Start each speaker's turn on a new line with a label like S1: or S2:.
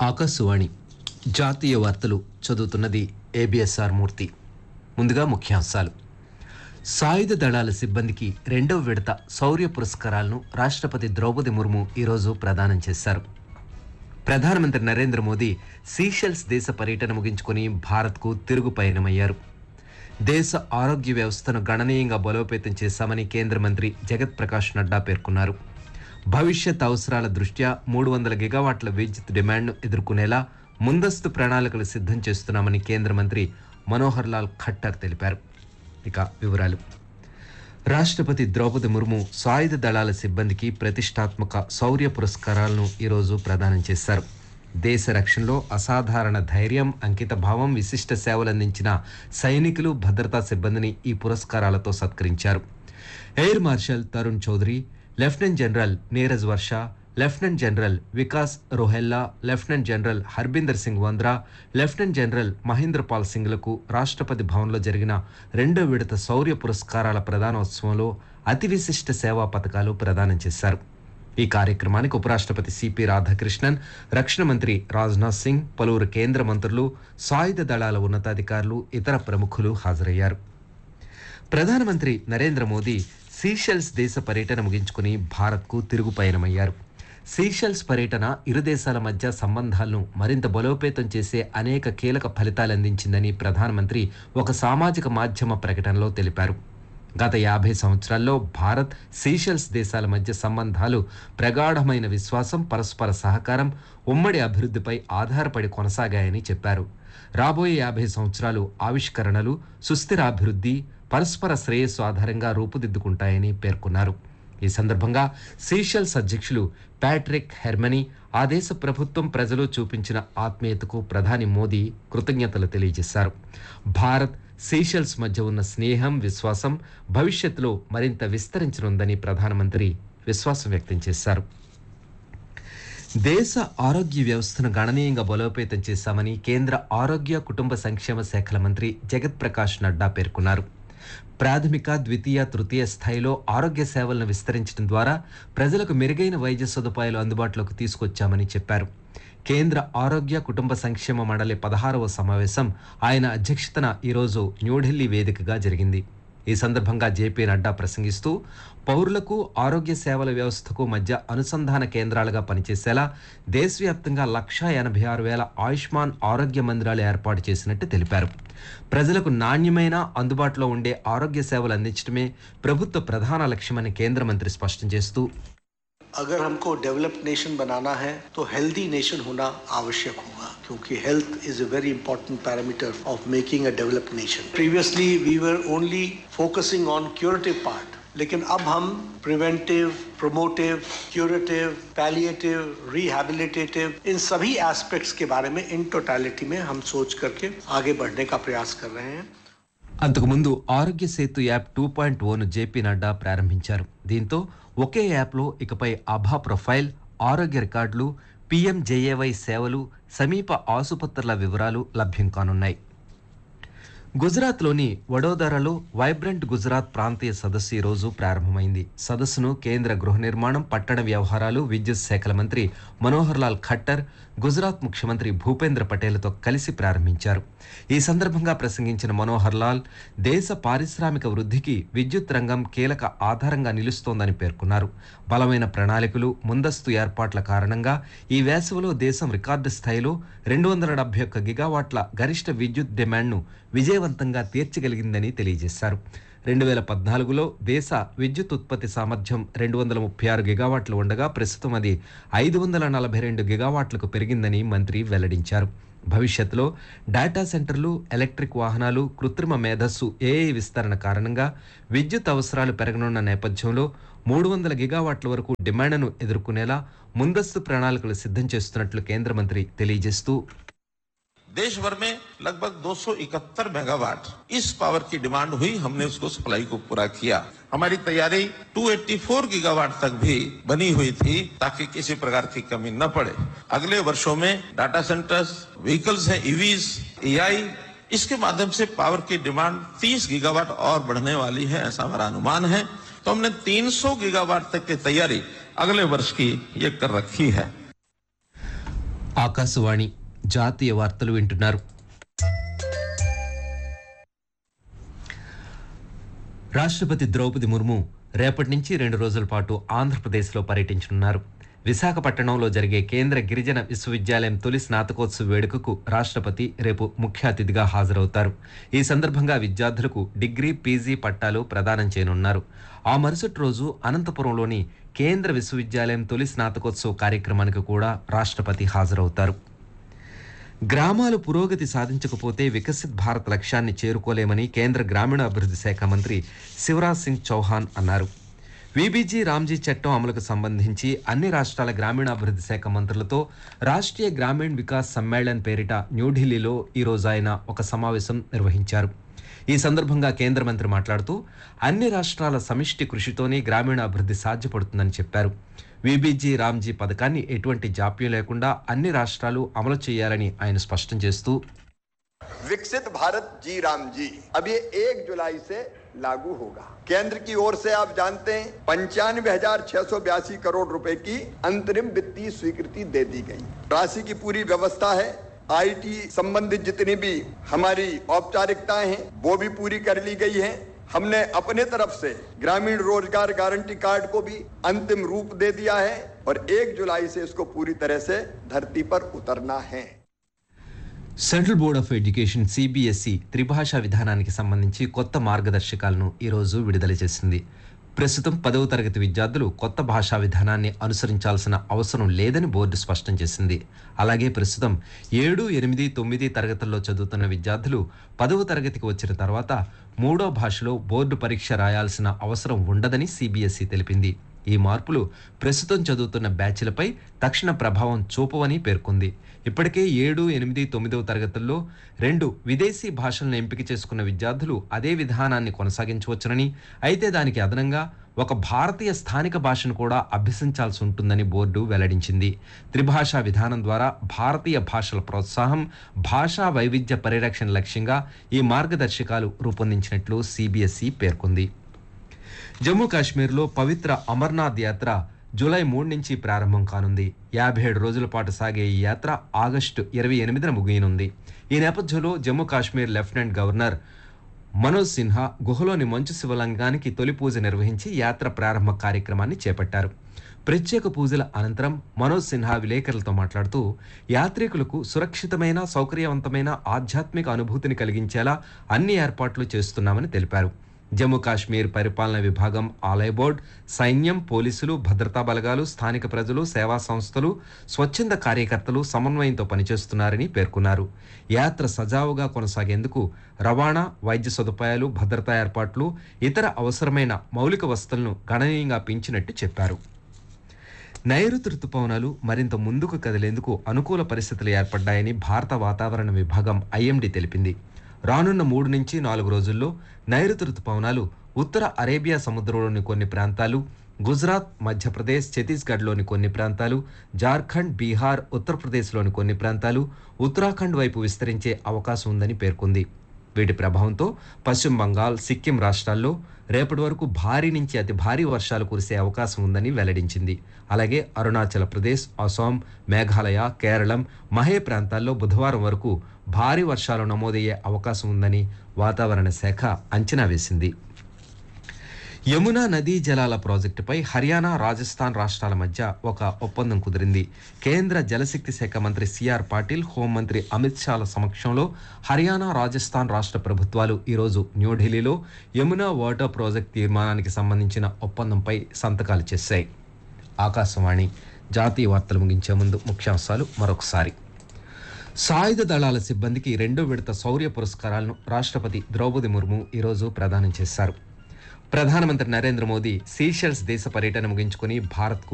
S1: ఆకాశవాణి జాతీయ వార్తలు చదువుతున్నది ఏబిఎస్ఆర్ మూర్తి ముందుగా ముఖ్యాంశాలు సాయుధ దళాల సిబ్బందికి రెండవ విడత శౌర్య పురస్కారాలను రాష్ట్రపతి ద్రౌపది ముర్ము ఈరోజు ప్రదానం చేశారు ప్రధానమంత్రి నరేంద్ర మోదీ సీషెల్స్ దేశ పర్యటన ముగించుకొని భారత్కు తిరుగు పయనమయ్యారు దేశ ఆరోగ్య వ్యవస్థను గణనీయంగా బలోపేతం చేశామని కేంద్ర మంత్రి జగత్ ప్రకాష్ నడ్డా పేర్కొన్నారు భవిష్యత్ అవసరాల దృష్ట్యా మూడు వందల గిగావాట్ల విద్యుత్ డిమాండ్ను ఎదుర్కొనేలా ముందస్తు ప్రణాళికలు సిద్ధం చేస్తున్నామని కేంద్ర మంత్రి మనోహర్ లాల్ ఖట్టర్ తెలిపారు ఇక వివరాలు రాష్ట్రపతి ద్రౌపది ముర్ము సాయుధ దళాల సిబ్బందికి ప్రతిష్టాత్మక శౌర్య పురస్కారాలను ఈరోజు ప్రదానం చేశారు దేశ రక్షణలో అసాధారణ ధైర్యం అంకిత భావం విశిష్ట సేవలందించిన సైనికులు భద్రతా సిబ్బందిని ఈ పురస్కారాలతో సత్కరించారు air marshal Tarun Chaudhary lieutenant general Neeraj Varsha lieutenant general Vikas Rohella lieutenant general Harbinder Singh Vandra lieutenant general Mahendra Pal సింగ్లకు రాష్ట్రపతి భవన్లో జరిగిన రెండో విడత శౌర్య పురస్కారాల ప్రదానోత్సవంలో అతి విశిష్ట సేవా పథకాలు ప్రదానం చేశారు ఈ కార్యక్రమానికి ఉపరాష్ట్రపతి సిపి రాధాకృష్ణన్ రక్షణ మంత్రి రాజ్నాథ్ సింగ్ పలువురు కేంద్ర మంత్రులు సాయుధ దళాల ఉన్నతాధికారులు ఇతర ప్రముఖులు హాజరయ్యారు ప్రధానమంత్రి నరేంద్ర మోదీ సీషెల్స్ దేశ పర్యటన ముగించుకుని భారత్కు తిరుగు పయనమయ్యారు సీషెల్స్ పర్యటన ఇరు దేశాల మధ్య సంబంధాలను మరింత బలోపేతం చేసే అనేక కీలక ఫలితాలందించిందని ప్రధానమంత్రి ఒక సామాజిక మాధ్యమ ప్రకటనలో తెలిపారు గత యాభై సంవత్సరాల్లో భారత్ సీషెల్స్ దేశాల మధ్య సంబంధాలు ప్రగాఢమైన విశ్వాసం పరస్పర సహకారం ఉమ్మడి అభివృద్ధిపై ఆధారపడి కొనసాగాయని చెప్పారు రాబోయే యాభై సంవత్సరాలు ఆవిష్కరణలు సుస్థిర అభివృద్ధి పరస్పర శ్రేయస్సు ఆధారంగా రూపుదిద్దుకుంటాయని పేర్కొన్నారు ఈ సందర్భంగా సీషెల్స్ అధ్యక్షులు ప్యాట్రిక్ హెర్మనీ ఆ దేశ ప్రభుత్వం ప్రజలు చూపించిన ఆత్మీయతకు ప్రధాని మోదీ కృతజ్ఞతలు తెలియజేశారు భారత్ సీషెల్స్ మధ్య ఉన్న స్నేహం విశ్వాసం భవిష్యత్తులో మరింత విస్తరించనుందని ప్రధానమంత్రి విశ్వాసం వ్యక్తం చేశారు దేశ ఆరోగ్య వ్యవస్థను గణనీయంగా బలోపేతం చేశామని కేంద్ర ఆరోగ్య కుటుంబ సంక్షేమ శాఖల మంత్రి జగత్ ప్రకాష్ నడ్డా పేర్కొన్నారు ప్రాథమిక ద్వితీయ తృతీయ స్థాయిలో ఆరోగ్య సేవలను విస్తరించడం ద్వారా ప్రజలకు మెరుగైన వైద్య సదుపాయాలు అందుబాటులోకి తీసుకొచ్చామని చెప్పారు కేంద్ర ఆరోగ్య కుటుంబ సంక్షేమ మండలి పదహారవ సమావేశం ఆయన అధ్యక్షతన ఈరోజు న్యూఢిల్లీ వేదికగా జరిగింది ఈ సందర్భంగా జేపీ నడ్డా ప్రసంగిస్తూ పౌరులకు ఆరోగ్య సేవల వ్యవస్థకు మధ్య అనుసంధాన కేంద్రాలుగా పనిచేసేలా దేశవ్యాప్తంగా లక్షా ఎనభై ఆరు వేల ఆయుష్మాన్ ఆరోగ్య మందిరాలు ఏర్పాటు చేసినట్టు తెలిపారు ప్రజలకు నాణ్యమైన అందుబాటులో ఉండే ఆరోగ్య సేవలు అందించడమే ప్రభుత్వ ప్రధాన లక్ష్యమని కేంద్ర మంత్రి స్పష్టం చేస్తూ
S2: अगर हमको डेवलप्ड नेशन बनाना है तो हेल्दी नेशन होना आवश्यक होगा क्योंकि health is a very important parameter of making a developed nation previously we were only focusing on curative part लेकिन अब हम preventive promotive curative palliative rehabilitative इन सभी एस्पेक्ट्स के बारे में इन टोटालिटी में हम सोच करके आगे बढ़ने का प्रयास कर रहे हैं
S1: అంతకుముందు Aarogya Setu app two point o JP Nadda ప్రారంభించారు దీంతో ఒకే యాప్లో ఇకపై ఆభా ప్రొఫైల్ ఆరోగ్య రికార్డులు పీఎంజేఏవై సేవలు సమీప ఆసుపత్రుల వివరాలు లభ్యం కానున్నాయి గుజరాత్లోని వడోదరలో వైబ్రెంట్ గుజరాత్ ప్రాంతీయ సదస్సు ఈ రోజు ప్రారంభమైంది సదస్సును కేంద్ర గృహ నిర్మాణం పట్టణ వ్యవహారాలు విద్యుత్ శాఖల మంత్రి మనోహర్ లాల్ ఖట్టర్ గుజరాత్ ముఖ్యమంత్రి భూపేంద్ర పటేల్తో కలిసి ప్రారంభించారు ఈ సందర్భంగా ప్రసంగించిన మనోహర్ లాల్ దేశ పారిశ్రామిక వృద్ధికి విద్యుత్ రంగం కీలక ఆధారంగా నిలుస్తోందని పేర్కొన్నారు బలమైన ప్రణాళికలు ముందస్తు ఏర్పాట్ల కారణంగా ఈ వేసవిలో దేశం రికార్డు స్థాయిలో రెండు వందల డెబ్బై ఒక్క గిగావాట్ల గరిష్ట విద్యుత్ డిమాండ్ను విజయవంతంగా తీర్చగలిగిందని తెలియజేశారు రెండు వేల పద్నాలుగులో దేశ విద్యుత్ ఉత్పత్తి సామర్థ్యం రెండు వందల ముప్పై ఆరు గిగావాట్లు ఉండగా ప్రస్తుతం అది ఐదు వందల నలభై రెండు గిగావాట్లకు పెరిగిందని మంత్రి వెల్లడించారు భవిష్యత్తులో డేటా సెంటర్లు ఎలక్ట్రిక్ వాహనాలు కృత్రిమ మేధస్సు ఏఐ విస్తరణ కారణంగా విద్యుత్ అవసరాలు పెరగనున్న నేపథ్యంలో మూడు వందల గిగావాట్ల వరకు డిమాండ్ను ఎదుర్కొనేలా ముందస్తు ప్రణాళికలు సిద్ధం చేస్తున్నట్లు కేంద్ర మంత్రి తెలియజేస్తూ
S3: देश भर में लगभग 271 मेगावाट इस पावर की डिमांड हुई हमने उसको सप्लाई को पूरा किया हमारी तैयारी 284 गीगावाट तक भी बनी हुई थी ताकि किसी प्रकार की कमी न पड़े अगले वर्षों में डाटा सेंटर्स व्हीकल्स हैं ईवीज एआई इसके माध्यम से पावर की डिमांड 30 गीगावाट और बढ़ने वाली है ऐसा हमारा अनुमान है तो हमने 300 गीगावाट तक की तैयारी अगले वर्ष की ये कर रखी है
S1: ఆకాశవాణి జాతీయ వార్తలు వింటున్నారు రాష్ట్రపతి ద్రౌపది ముర్ము రేపటి నుంచి రెండు రోజుల పాటు ఆంధ్రప్రదేశ్లో పర్యటించనున్నారు విశాఖపట్నంలో జరిగే కేంద్ర గిరిజన విశ్వవిద్యాలయం తొలి స్నాతకోత్సవ వేడుకకు రాష్ట్రపతి రేపు ముఖ్య అతిథిగా హాజరవుతారు ఈ సందర్భంగా విద్యార్థులకు డిగ్రీ పీజీ పట్టాలు ప్రదానం చేయనున్నారు ఆ మరుసటి రోజు అనంతపురంలోని కేంద్ర విశ్వవిద్యాలయం తొలి స్నాతకోత్సవ కార్యక్రమానికి కూడా రాష్ట్రపతి హాజరవుతారు గ్రామాలు పురోగతి సాధించకపోతే వికసిత్ భారత్ లక్ష్యాన్ని చేరుకోలేమని కేంద్ర గ్రామీణాభివృద్ధి శాఖ మంత్రి శివరాజ్ సింగ్ చౌహాన్ అన్నారు విబీజీ రామ్జీ చట్టం అమలుకు సంబంధించి అన్ని రాష్ట్రాల గ్రామీణాభివృద్ధి శాఖ మంత్రులతో రాష్ట్రీయ గ్రామీణ్ వికాస్ సమ్మేళన్ పేరిట న్యూఢిల్లీలో ఈరోజు ఆయన ఒక సమావేశం నిర్వహించారు ఈ సందర్భంగా కేంద్ర మంత్రి మాట్లాడుతూ అన్ని రాష్ట్రాల సమిష్టి కృషితోనే గ్రామీణాభివృద్ధి సాధ్యపడుతుందని చెప్పారు విబీజీ రామ్జీ పథకాన్ని ఎటువంటి జాప్యం లేకుండా అన్ని రాష్ట్రాలు అమలు చేయాలని ఆయన స్పష్టం చేస్తూ
S4: विकसित भारत जी राम जी अब ये एक जुलाई से लागू होगा केंद्र की ओर से आप जानते हैं पंचानवे हजार छह सौ बयासी करोड़ रुपए की अंतरिम वित्तीय स्वीकृति दे दी गई राशि की पूरी व्यवस्था है आईटी संबंधित जितनी भी हमारी औपचारिकताएं हैं वो भी पूरी कर ली गई हैं हमने अपने तरफ से ग्रामीण रोजगार गारंटी कार्ड को भी अंतिम रूप दे दिया है और एक जुलाई से इसको पूरी तरह से धरती पर उतरना है
S1: central board of education CBSE త్రిభాషా విధానానికి సంబంధించి కొత్త మార్గదర్శకాలను ఈరోజు విడుదల చేసింది ప్రస్తుతం పదవ తరగతి విద్యార్థులు కొత్త భాషా విధానాన్ని అనుసరించాల్సిన అవసరం లేదని బోర్డు స్పష్టం చేసింది అలాగే ప్రస్తుతం ఏడు ఎనిమిది తొమ్మిది తరగతుల్లో చదువుతున్న విద్యార్థులు పదవ తరగతికి వచ్చిన తర్వాత మూడో భాషలో బోర్డు పరీక్ష రాయాల్సిన అవసరం ఉండదని సిబిఎస్ఈ తెలిపింది ఈ మార్పులు ప్రస్తుతం చదువుతున్న బ్యాచ్లపై తక్షణ ప్రభావం చూపవని పేర్కొంది ఇప్పటికే ఏడు ఎనిమిది తొమ్మిదవ తరగతుల్లో రెండు విదేశీ భాషలను ఎంపిక చేసుకున్న విద్యార్థులు అదే విధానాన్ని కొనసాగించవచ్చునని అయితే దానికి అదనంగా ఒక భారతీయ స్థానిక భాషను కూడా అభ్యసించాల్సి ఉంటుందని బోర్డు వెల్లడించింది త్రిభాషా విధానం ద్వారా భారతీయ భాషల ప్రోత్సాహం భాషా వైవిధ్య పరిరక్షణ లక్ష్యంగా ఈ మార్గదర్శకాలు రూపొందించినట్లు సిబిఎస్ఈ పేర్కొంది జమ్మూ కాశ్మీర్లో పవిత్ర అమర్నాథ్ యాత్ర జూలై మూడు నుంచి ప్రారంభం కానుంది యాభై ఏడు రోజుల పాటు సాగే ఈ యాత్ర ఆగస్టు ఇరవై ఎనిమిదిన ముగియనుంది ఈ నేపథ్యంలో జమ్మూ కాశ్మీర్ లెఫ్టినెంట్ గవర్నర్ మనోజ్ సిన్హా గుహలోని మంచు శివలింగానికి తొలి పూజ నిర్వహించి యాత్ర ప్రారంభ కార్యక్రమాన్ని చేపట్టారు ప్రత్యేక పూజల అనంతరం మనోజ్ సిన్హా విలేకరులతో మాట్లాడుతూ యాత్రికులకు సురక్షితమైన సౌకర్యవంతమైన ఆధ్యాత్మిక అనుభూతిని కలిగించేలా అన్ని ఏర్పాట్లు చేస్తున్నామని తెలిపారు జమ్మూ కాశ్మీర్ పరిపాలన విభాగం ఆలయ బోర్డ్ సైన్యం పోలీసులు భద్రతా బలగాలు స్థానిక ప్రజలు సేవా సంస్థలు స్వచ్ఛంద కార్యకర్తలు సమన్వయంతో పనిచేస్తున్నారని పేర్కొన్నారు యాత్ర సజావుగా కొనసాగేందుకు రవాణా వైద్య సదుపాయాలు భద్రతా ఏర్పాట్లు ఇతర అవసరమైన మౌలిక వసతులను గణనీయంగా పెంచినట్టు చెప్పారు నైరుతి రుతుపవనాలు మరింత ముందుకు కదిలేందుకు అనుకూల పరిస్థితులు ఏర్పడ్డాయని భారత వాతావరణ విభాగం ఐఎండీ తెలిపింది రానున్న మూడు నుంచి నాలుగు రోజుల్లో నైరుతి రుతుపవనాలు ఉత్తర అరేబియా సముద్రంలోని కొన్ని ప్రాంతాలు గుజరాత్ మధ్యప్రదేశ్ ఛత్తీస్గఢ్లోని కొన్ని ప్రాంతాలు జార్ఖండ్ బీహార్ ఉత్తరప్రదేశ్లోని కొన్ని ప్రాంతాలు ఉత్తరాఖండ్ వైపు విస్తరించే అవకాశం ఉందని పేర్కొంది వీటి ప్రభావంతో పశ్చిమ బంగాల్ సిక్కిం రాష్ట్రాల్లో రేపటి వరకు భారీ నుంచి అతి భారీ వర్షాలు కురిసే అవకాశం ఉందని వెల్లడించింది అలాగే అరుణాచల్ ప్రదేశ్ అసోం మేఘాలయ కేరళం మహే ప్రాంతాల్లో బుధవారం వరకు భారీ వర్షాలు నమోదయ్యే అవకాశం ఉందని వాతావరణ శాఖ అంచనా వేసింది యమునా నదీ జలాల ప్రాజెక్టుపై హర్యానా రాజస్థాన్ రాష్ట్రాల మధ్య ఒక ఒప్పందం కుదిరింది కేంద్ర జలశక్తి శాఖ మంత్రి సిఆర్ పాటిల్ హోంమంత్రి అమిత్ షాల సమక్షంలో హర్యానా రాజస్థాన్ రాష్ట్ర ప్రభుత్వాలు ఈరోజు న్యూఢిల్లీలో యమునా వాటర్ ప్రాజెక్ట్ తీర్మానానికి సంబంధించిన ఒప్పందంపై సంతకాలు చేశాయి ఆకాశవాణి జాతీయ వార్తలు ముగించే ముందు ముఖ్యాంశాలు మరొకసారి సాయుధ దళాల సిబ్బందికి రెండో విడత శౌర్య పురస్కారాలను రాష్ట్రపతి ద్రౌపది ముర్ము ఈరోజు ప్రదానం చేశారు ప్రధానమంత్రి నరేంద్ర మోదీ సీషెల్స్ దేశ పర్యటన ముగించుకుని భారత్కు